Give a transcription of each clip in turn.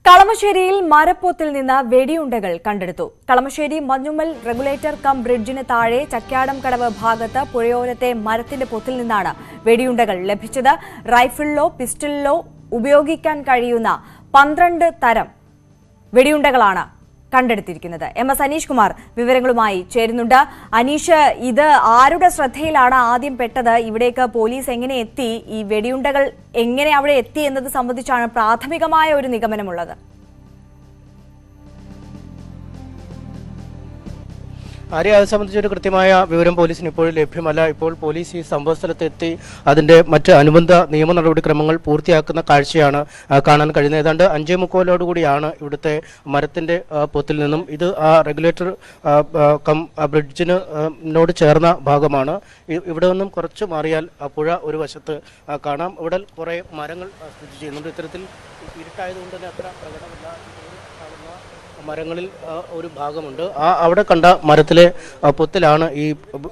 കളമശ്ശേരിയിൽ മരപ്പൊത്തിൽ നിന്ന് വെടിയുണ്ടകൾ കണ്ടെടുത്തു കളമശ്ശേരി മഞ്ഞുമ്മൽ റെഗുലേറ്റർ കം ബ്രിഡ്ജിന് താഴെ ചക്യാടം കടവ് ഭാഗത്ത് പുഴയോരത്തെ മരത്തിന്റെ പൊത്തിൽ നിന്നാണ് വെടിയുണ്ടകൾ ലഭിച്ചത് റൈഫിളിലോ പിസ്റ്റളിലോ ഉപയോഗിക്കാൻ കഴിയുന്ന പന്ത്രണ്ട് തരം വെടിയുണ്ടകളാണ് കണ്ടെടുത്തിരിക്കുന്നത് എം എസ് അനീഷ് കുമാർ വിവരങ്ങളുമായി ചേരുന്നുണ്ട് അനീഷ് ഇത് ആരുടെ ശ്രദ്ധയിലാണ് ആദ്യം പെട്ടത് ഇവിടേക്ക് പോലീസ് എങ്ങനെ എത്തി ഈ വെടിയുണ്ടകൾ എങ്ങനെ അവിടെ എത്തി എന്നത് സംബന്ധിച്ചാണ് പ്രാഥമികമായ ഒരു നിഗമനമുള്ളത് ആര്യ അത് സംബന്ധിച്ചൊരു കൃത്യമായ വിവരം പോലീസിന് ഇപ്പോഴും ലഭ്യമല്ല ഇപ്പോൾ പോലീസ് ഈ സംഭവ സ്ഥലത്തെത്തി അതിന്റെ മറ്റ് അനുബന്ധ നിയമ നടപടിക്രമങ്ങൾ പൂർത്തിയാക്കുന്ന കാഴ്ചയാണ് ആ, കാണാൻ കഴിയുന്നത് ഏതാണ്ട് അഞ്ചേ മുക്കോലോടുകൂടിയാണ് ഇവിടുത്തെ മരത്തിന്റെ ആ, പൊത്തിൽ നിന്നും ഇത് ആ റെഗുലേറ്റർ ആ, ആ, കം ആ, ബ്രിഡ്ജിന് ആ, നോട് ചേർന്ന ഭാഗമാണ് ഇ- ഇവിടെ നിന്നും കുറച്ച് മാറിയാൽ ആ പുഴ ഒരു വശത്ത് ആ, കാണാം ഇവിടെ കുറെ മരങ്ങൾ ആ, സ്ഥിതി ചെയ്യുന്നുണ്ട് ഇത്തരത്തിൽ ഇരുട്ടായതുകൊണ്ട് തന്നെ അത്ര പ്രകടമല്ല കാണുന്ന മരങ്ങളിൽ ആ, ഒരു ഭാഗമുണ്ട് ആ അവിടെ കണ്ട മരത്തിലെ ആ, പൊത്തിലാണ് ഈ ബ-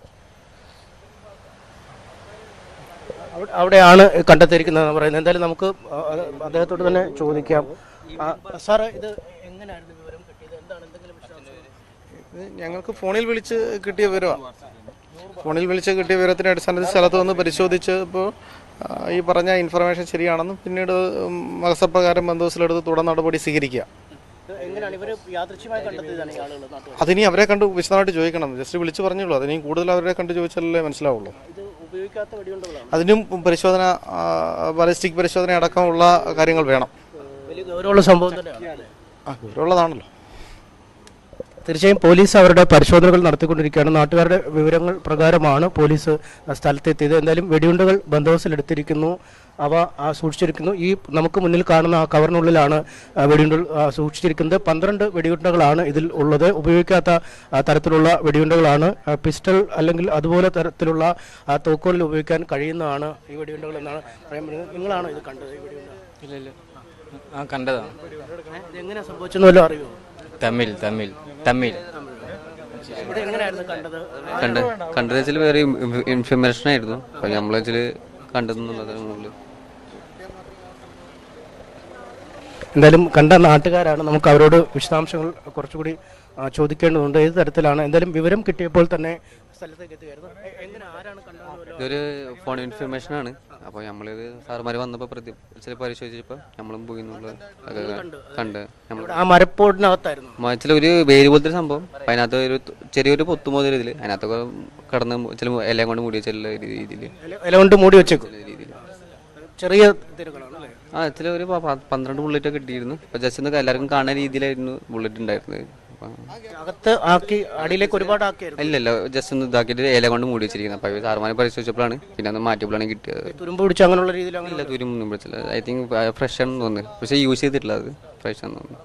അവിടെ- അവിടെയാണ് കണ്ടെത്തിയിരിക്കുന്നത് പറയുന്നത് എന്തായാലും നമുക്ക് ആ, അത് അദ്ദേഹത്തോട് തന്നെ ചോദിക്കാം ആ, സാറ് ഇത് എങ്ങനെയായിരുന്നു വിവരം കിട്ടിയത് എന്താണ് എന്തെങ്കിലും വിശദാംശങ്ങൾ? ഇത് ഞങ്ങൾക്ക് ഫോണിൽ വിളിച്ച് കിട്ടിയ വിവരമാണ് ഫോണിൽ വിളിച്ച് കിട്ടിയ വിവരത്തിന്റെ അടിസ്ഥാനത്തിൽ സ്ഥലത്ത് വന്ന് പരിശോധിച്ച് ഇപ്പോൾ ഈ പറഞ്ഞ ഇൻഫർമേഷൻ ശരിയാണെന്നും പിന്നീട് മകസപ്രകാരം ബന്ധുവസിലെടുത്ത് തുടർ നടപടി സ്വീകരിക്കുക ഇത് എങ്ങനെയാണ് ഇവര് യാദൃശ്യമായി കണ്ടെത്തിയതാണ് ഈ ആളുകൾ നാട്ടുകാർ അതിനി അവരെ കണ്ട് വിശദമായിട്ട് ചോദിക്കണം ജസ്റ്റ് വിളിച്ച് പറഞ്ഞുള്ളൂ അതിനി കൂടുതൽ അവരെ കണ്ട് ചോദിച്ചാലേ മനസ്സിലാവുള്ളൂ ഇത് ഉപയോഗിക്കാത്ത വെടിയുണ്ടകളാണ് അതിനും പരിശോധന ബാലിസ്റ്റിക് പരിശോധന അടക്കമുള്ള കാര്യങ്ങൾ വേണം വലിയ ഗൗരവമുള്ള സംഭവം തന്നെയാണ് ആ വിവരമുള്ളതാണല്ലോ തീർച്ചയായും പോലീസ് അവരുടെ പരിശോധനകൾ നടത്തിക്കൊണ്ടിരിക്കുകയാണ് നാട്ടുകാരുടെ വിവരങ്ങൾ പ്രകാരമാണ് പോലീസ് സ്ഥലത്തെത്തിയത് എന്തായാലും വെടിയുണ്ടകൾ ബന്ദോബസ്തിലെടുത്തിരിക്കുന്നു അവ ആ, സൂക്ഷിച്ചിരിക്കുന്നു ഈ നമുക്ക് മുന്നിൽ കാണുന്ന ആ കവറിനുള്ളിലാണ് ആ, വെടിയുണ്ടകൾ ആ, സൂക്ഷിച്ചിരിക്കുന്നത് പന്ത്രണ്ട് വെടിയുണ്ടകളാണ് ഇതിൽ ഉള്ളത് ഉപയോഗിക്കാത്ത ആ, തരത്തിലുള്ള വെടിയുണ്ടകളാണ് ആ, പിസ്റ്റൾ അല്ലെങ്കിൽ അതുപോലെ തരത്തിലുള്ള ആ, തോക്കുകളിൽ ഉപയോഗിക്കാൻ കഴിയുന്നതാണ് ഈ വെടിയുണ്ടകൾ എന്നാണ് പറയാൻ പറ്റുന്നത് നിങ്ങളാണോ ഇത് കണ്ടത് ഈ വെടിയുണ്ട ഇല്ല ഇല്ല ആ കണ്ടതാണ് ഇത് എങ്ങനെ സംഭവിച്ചെന്ന് വല്ലതും അറിയുമോ തമിഴ് തമിഴ് തമിഴ് ഇത് എങ്ങനെയായിരുന്നു കണ്ടത് കണ്ട് കണ്ടത് വെച്ചാൽ വേറെ ഇൻഫർമേഷൻ ആയിരുന്നു അപ്പോൾ നമ്മൾ വെച്ചാൽ കണ്ടതെന്നുള്ളത് മുകളിൽ എന്തായാലും കണ്ട നാട്ടുകാരാണ് നമുക്ക് അവരോട് വിശദാംശങ്ങൾ കുറച്ചുകൂടി ആ, ചോദിക്കേണ്ടതുണ്ട് ഏത് തരത്തിലാണ് എന്തായാലും വിവരം കിട്ടിയപ്പോൾ തന്നെ സ്ഥലത്തേക്ക് എത്തുകയായിരുന്നു എ- എങ്ങനെ ആരാണ് കണ്ടതെന്ന് ഇതൊരു ഫോൺ ഇൻഫർമേഷൻ ആണ് അപ്പോൾ നമ്മളിത് സാറുമാർ വന്നപ്പോൾ പ്രതി വെച്ചാൽ പരിശോധിച്ചപ്പോൾ നമ്മളും പോയി എന്നുള്ളത് അത് കണ്ട് നമ്മൾ ആ മരപ്പോടിനകത്തായിരുന്നു വെച്ചാൽ ഒരു വേര് പോലത്തെ ഒരു സംഭവം അപ്പോൾ അതിനകത്ത് ഒരു ത- ചെറിയൊരു പൊത്തു മുതൽ ഇതിൽ അതിനകത്തൊക്കെ കടന്ന് ചില എല്ലാം കൊണ്ട് മൂടി വെച്ചുള്ള രീതിയിൽ ഇല- ഇല കൊണ്ട് മൂടി വെച്ചേക്കും രീതിയിൽ ചെറിയ തിരകളാണ് അല്ലേ ആ ചില ഒരു പ- പ- പന്ത്രണ്ട് ബുള്ളറ്റ് ഒക്കെ കിട്ടിയിരുന്നു അപ്പോൾ ജസ്റ്റ് ഒന്ന് എല്ലാവർക്കും കാണുന്ന രീതിയിലായിരുന്നു ബുള്ളറ്റ് ഉണ്ടായിരുന്നത് അപ്പം അകത്ത് ആക്കി അടിയിലേക്ക് ഒരുപാട് ആക്കിയായിരുന്നു ഇല്ല ഇല്ല ജസ്റ്റ് ഒന്ന് ഇതാക്കിയിട്ട് ഇല കൊണ്ട് മൂടി വെച്ചിരിക്കുന്നത് അപ്പോൾ സാറുമാരെ പരിശോധിച്ചപ്പോഴാണ് പിന്നെ അത് മാറ്റിയപ്പോഴാണ് കിട്ടിയത് തുരുമ്പ് പിടിച്ച് അങ്ങനെയുള്ള രീതിയിൽ അങ്ങനെ ഇല്ല തുരും ഒന്നും വിളിച്ചില്ല ഐ തിങ്ക് ഫ്രഷ് ആണെന്ന് തോന്നുന്നു പക്ഷേ യൂസ് ചെയ്തിട്ടില്ല അത് ഫ്രഷ് ആണെന്ന് തോന്നുന്നു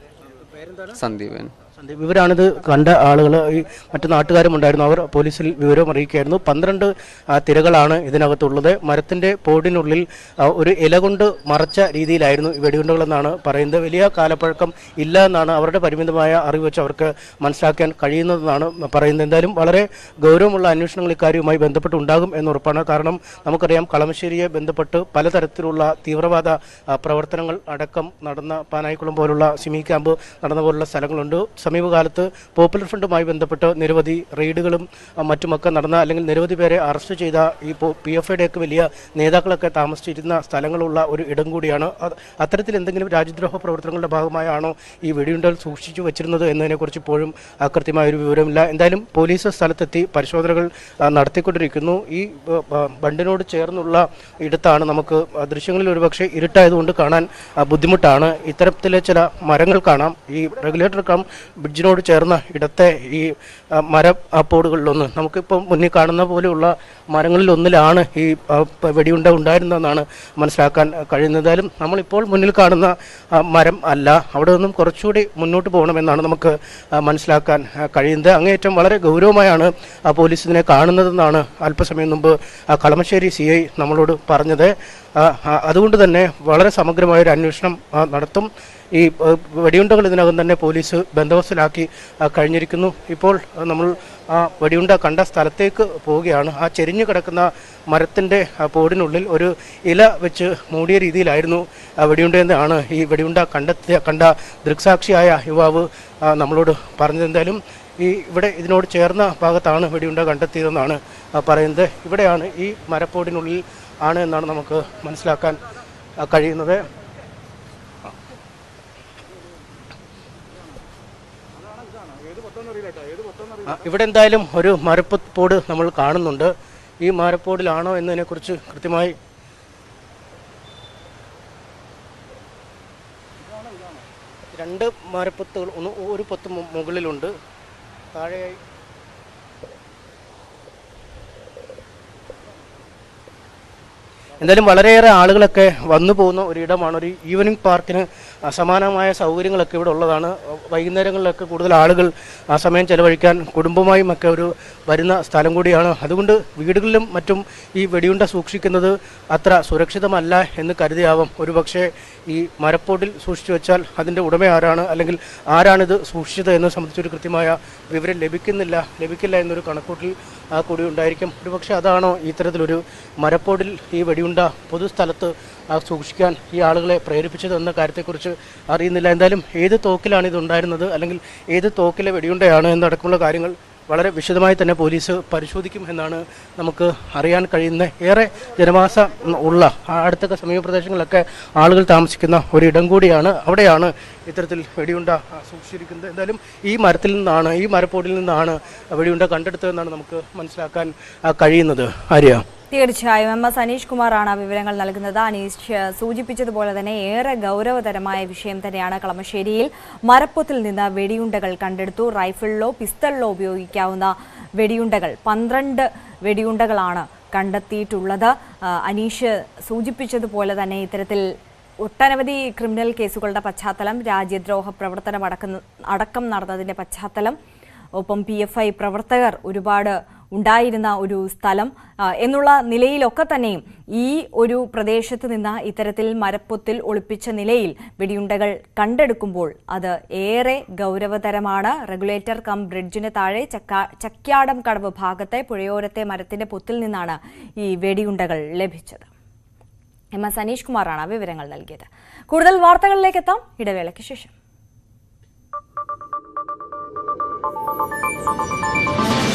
സന്ദീപൻ സന്ദീപ് ഇവരാണിത് കണ്ട ആളുകൾ ഈ മറ്റു നാട്ടുകാരും ഉണ്ടായിരുന്നു അവർ പോലീസിൽ വിവരം അറിയിക്കുകയായിരുന്നു പന്ത്രണ്ട് ആ, തിരകളാണ് ഇതിനകത്തുള്ളത് മരത്തിന്റെ പോടിനുള്ളിൽ ആ, ഒരു ഇല കൊണ്ട് മറച്ച രീതിയിലായിരുന്നു ഈ വെടിയുണ്ടകളെന്നാണ് പറയുന്നത് വലിയ കാലപ്പഴക്കം ഇല്ല എന്നാണ് അവരുടെ പരിമിതമായ അറിവ് വെച്ച് അവർക്ക് മനസ്സിലാക്കാൻ കഴിയുന്നതെന്നാണ് പറയുന്നത് എന്തായാലും വളരെ ഗൗരവമുള്ള അന്വേഷണങ്ങൾ ഇക്കാര്യവുമായി ബന്ധപ്പെട്ട് ഉണ്ടാകും എന്നുറപ്പാണ് കാരണം നമുക്കറിയാം കളമശ്ശേരിയെ ബന്ധപ്പെട്ട് പലതരത്തിലുള്ള തീവ്രവാദ ആ, പ്രവർത്തനങ്ങൾ അടക്കം നടന്ന പാനായിക്കുളം പോലുള്ള സിമി ക്യാമ്പ് നടന്ന പോലുള്ള സ്ഥലങ്ങളുണ്ട് സമീപകാലത്ത് പോപ്പുലർ ഫ്രണ്ടുമായി ബന്ധപ്പെട്ട് നിരവധി റെയ്ഡുകളും ആ, മറ്റുമൊക്കെ നടന്ന അല്ലെങ്കിൽ നിരവധി പേരെ അറസ്റ്റ് ചെയ്ത ഈ പി എഫ് ഐയുടെ ഒക്കെ വലിയ നേതാക്കളൊക്കെ താമസിച്ചിരുന്ന സ്ഥലങ്ങളുള്ള ഒരു ഇടം കൂടിയാണ് അത് അത്തരത്തിൽ എന്തെങ്കിലും രാജ്യദ്രോഹ പ്രവർത്തനങ്ങളുടെ ഭാഗമായാണോ ഈ വെടിയുണ്ടൽ സൂക്ഷിച്ചു വെച്ചിരുന്നത് എന്നതിനെക്കുറിച്ച് ഇപ്പോഴും ആ, കൃത്യമായ ഒരു വിവരമില്ല എന്തായാലും പോലീസ് സ്ഥലത്തെത്തി പരിശോധനകൾ ആ, നടത്തിക്കൊണ്ടിരിക്കുന്നു ഈ ആ, ആ, ബണ്ടിനോട് ചേർന്നുള്ള ഇടത്താണ് നമുക്ക് ആ, ദൃശ്യങ്ങളിൽ ഒരുപക്ഷെ ഇരുട്ടായതുകൊണ്ട് കാണാൻ ആ, ബുദ്ധിമുട്ടാണ് ഇത്തരത്തിലെ ചില മരങ്ങൾ കാണാം ഈ റെഗുലേറ്റർ കം ബ്രിഡ്ജിനോട് ചേർന്ന ഇടത്തെ ഈ ആ, മര ആ, പോടുകളിലൊന്ന് നമുക്കിപ്പം മുന്നിൽ കാണുന്ന പോലെയുള്ള മരങ്ങളിൽ ഒന്നിലാണ് ഈ ആ, പ- വെടിയുണ്ട ഉണ്ടായിരുന്നതെന്നാണ് മനസ്സിലാക്കാൻ കഴിയുന്നത് എന്തായാലും നമ്മളിപ്പോൾ മുന്നിൽ കാണുന്ന ആ, മരം അല്ല അവിടെ നിന്നും കുറച്ചുകൂടി മുന്നോട്ട് പോകണമെന്നാണ് നമുക്ക് ആ, മനസ്സിലാക്കാൻ ആ, കഴിയുന്നത് അങ്ങേയറ്റം വളരെ ഗൗരവമായാണ് ആ, പോലീസ് ഇതിനെ കാണുന്നതെന്നാണ് അല്പസമയം മുമ്പ് ആ, കളമശ്ശേരി സി ഐ നമ്മളോട് പറഞ്ഞത് ആ, ആ, അതുകൊണ്ട് തന്നെ വളരെ സമഗ്രമായ ഒരു അന്വേഷണം ആ, നടത്തും ഈ ആ, വെടിയുണ്ടകൾ ഇതിനകം തന്നെ പോലീസ് ബന്ദോബസ്തിലാക്കി ആ, കഴിഞ്ഞിരിക്കുന്നു ഇപ്പോൾ ആ, നമ്മൾ ആ വെടിയുണ്ട കണ്ട സ്ഥലത്തേക്ക് പോവുകയാണ് ആ ചെരിഞ്ഞു കിടക്കുന്ന മരത്തിൻ്റെ പോടിനുള്ളിൽ ഒരു ഇല വെച്ച് മൂടിയ രീതിയിലായിരുന്നു ആ വെടിയുണ്ടയെന്നാണ് ഈ വെടിയുണ്ട കണ്ടെത്തിയ കണ്ട ദൃക്സാക്ഷിയായ യുവാവ് ആ, നമ്മളോട് പറഞ്ഞത് എന്തായാലും ഈ ഇവിടെ ഇതിനോട് ചേർന്ന ഭാഗത്താണ് വെടിയുണ്ട കണ്ടെത്തിയതെന്നാണ് ആ, പറയുന്നത് ഇവിടെയാണ് ഈ മരപ്പോടിനുള്ളിൽ ആണ് എന്നാണ് നമുക്ക് മനസ്സിലാക്കാൻ ആ, കഴിയുന്നത് ആ, ഇവിടെ എന്തായാലും ഒരു മരപ്പോട് നമ്മൾ കാണുന്നുണ്ട് ഈ മരപ്പോടിലാണോ എന്നതിനെക്കുറിച്ച് കൃത്യമായി രണ്ട് മരപ്പൊത്തുകൾ ഒന്ന് ഒരു പൊത്ത് മു- മുകളിലുണ്ട് താഴെയായി എന്തായാലും വളരെയേറെ ആളുകളൊക്കെ വന്നു പോകുന്ന ഒരിടമാണ് ഒരു ഈവനിങ് പാർക്കിന് ആ, സമാനമായ സൗകര്യങ്ങളൊക്കെ ഇവിടെ ഉള്ളതാണ് വൈകുന്നേരങ്ങളിലൊക്കെ കൂടുതൽ ആളുകൾ ആ സമയം ചെലവഴിക്കാൻ കുടുംബമായും ഒക്കെ ഒരു വരുന്ന സ്ഥലം കൂടിയാണ് അതുകൊണ്ട് വീടുകളിലും മറ്റും ഈ വെടിയുണ്ട സൂക്ഷിക്കുന്നത് അത്ര സുരക്ഷിതമല്ല എന്ന് കരുതിയാവാം ഒരുപക്ഷെ ഈ മരപ്പോട്ടിൽ സൂക്ഷിച്ചു വെച്ചാൽ അതിൻ്റെ ഉടമ ആരാണ് അല്ലെങ്കിൽ ആരാണിത് സൂക്ഷിച്ചത് എന്ന് സംബന്ധിച്ചൊരു കൃത്യമായ വിവരം ലഭിക്കുന്നില്ല ലഭിക്കില്ല എന്നൊരു കണക്കൂട്ടിൽ ആ കൂടി ഉണ്ടായിരിക്കും ഒരുപക്ഷെ അതാണോ ഇത്തരത്തിലൊരു മരപ്പോടിൽ ഈ വെടിയുണ്ട പൊതുസ്ഥലത്ത് ആ സൂക്ഷിക്കാൻ ഈ ആളുകളെ പ്രേരിപ്പിച്ചത് എന്ന കാര്യത്തെക്കുറിച്ച് അറിയുന്നില്ല എന്തായാലും ഏത് തോക്കിലാണ് ഇത് ഉണ്ടായിരുന്നത് അല്ലെങ്കിൽ ഏത് തോക്കിലെ വെടിയുണ്ടയാണ് എന്നടക്കമുള്ള കാര്യങ്ങൾ വളരെ വിശദമായി തന്നെ പോലീസ് പരിശോധിക്കും എന്നാണ് നമുക്ക് അറിയാൻ കഴിയുന്ന ഏറെ ജനവാസം ഉള്ള ആ അടുത്തൊക്കെ സമീപ പ്രദേശങ്ങളിലൊക്കെ ആളുകൾ താമസിക്കുന്ന ഒരിടം കൂടിയാണ് അവിടെയാണ് ഇത്തരത്തിൽ വെടിയുണ്ട ആ, സൂക്ഷിച്ചിരിക്കുന്നത് എന്തായാലും ഈ മരത്തിൽ നിന്നാണ് ഈ മരപ്പോടിൽ നിന്നാണ് വെടിയുണ്ട കണ്ടെടുത്തതെന്നാണ് നമുക്ക് മനസ്സിലാക്കാൻ ആ, കഴിയുന്നത് ആര്യ തീർച്ചയായും എം എസ് അനീഷ് കുമാറാണ് വിവരങ്ങൾ നൽകുന്നത് അനീഷ് ഏഹ്, സൂചിപ്പിച്ചതുപോലെ തന്നെ ഏറെ ഗൗരവതരമായ വിഷയം തന്നെയാണ് കളമശ്ശേരിയിൽ മരപ്പൊത്തിൽ നിന്ന് വെടിയുണ്ടകൾ കണ്ടെടുത്തു റൈഫിളിലോ പിസ്റ്റളിലോ ഉപയോഗിക്കാവുന്ന വെടിയുണ്ടകൾ പന്ത്രണ്ട് വെടിയുണ്ടകളാണ് കണ്ടെത്തിയിട്ടുള്ളത് ആ, അനീഷ് സൂചിപ്പിച്ചതുപോലെ തന്നെ ഇത്തരത്തിൽ ഒട്ടനവധി ക്രിമിനൽ കേസുകളുടെ പശ്ചാത്തലം രാജ്യദ്രോഹ പ്രവർത്തനം അടക്കുന്ന അടക്കം നടന്നതിന്റെ പശ്ചാത്തലം ഒപ്പം പി എഫ് ഐ പ്രവർത്തകർ ഒരുപാട് ഉണ്ടായിരുന്ന ഒരു സ്ഥലം ആ, എന്നുള്ള നിലയിലൊക്കെ തന്നെയും ഈ ഒരു പ്രദേശത്ത് നിന്ന് ഇത്തരത്തിൽ മരപ്പൊത്തിൽ ഒളിപ്പിച്ച നിലയിൽ വെടിയുണ്ടകൾ കണ്ടെടുക്കുമ്പോൾ അത് ഏറെ ഗൗരവതരമാണ് റെഗുലേറ്റർ കം ബ്രിഡ്ജിന് താഴെ ചക്കാ ചക്യാടം കടവ് ഭാഗത്തെ പുഴയോരത്തെ മരത്തിന്റെ പൊത്തിൽ നിന്നാണ് ഈ വെടിയുണ്ടകൾ ലഭിച്ചത് എം എസ് അനീഷ് കുമാറാണ് വിവരങ്ങൾ നൽകിയത് കൂടുതൽ വാർത്തകളിലേക്ക് എത്താം ഇടവേളയ്ക്ക് ശേഷം